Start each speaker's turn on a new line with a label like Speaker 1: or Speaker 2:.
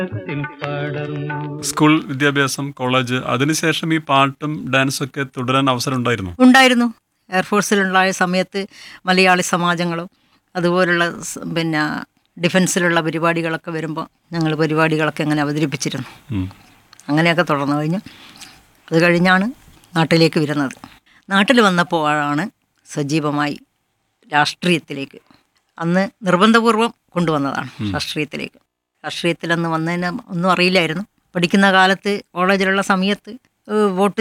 Speaker 1: School വിദ്യാഭ്യാസം college അതിനുശേഷം ഈ പാട്ടും ഡാൻസും ഒക്കെ തുടരാൻ അവസരം ഉണ്ടായിരുന്നു
Speaker 2: ഉണ്ടായിരുന്നു എയർഫോഴ്സിലുണ്ടായ സമയത്ത് മലയാളി സമാജങ്ങളും അതുപോലുള്ള സ് പിന്നെ ഡിഫൻസിലുള്ള പരിപാടികളൊക്കെ വരുമ്പോൾ ഞങ്ങൾ പരിപാടികളൊക്കെ അങ്ങനെ അവതരിപ്പിച്ചിരുന്നു
Speaker 1: ഉം.
Speaker 2: അങ്ങനെയൊക്കെ തുടർന്നു കഴിഞ്ഞു അത് കഴിഞ്ഞാണ് നാട്ടിലേക്ക് വരുന്നത് നാട്ടിൽ വന്നപ്പോഴാണ് സജീവമായി രാഷ്ട്രീയത്തിലേക്ക് അന്ന് നിർബന്ധപൂർവം കൊണ്ടുവന്നതാണ് രാഷ്ട്രീയത്തിലേക്ക് രാഷ്ട്രീയത്തിലന്ന് വന്നതിന് ഒന്നും അറിയില്ലായിരുന്നു പഠിക്കുന്ന കാലത്ത് കോളേജിലുള്ള സമയത്ത് ഏഹ് വോട്ട്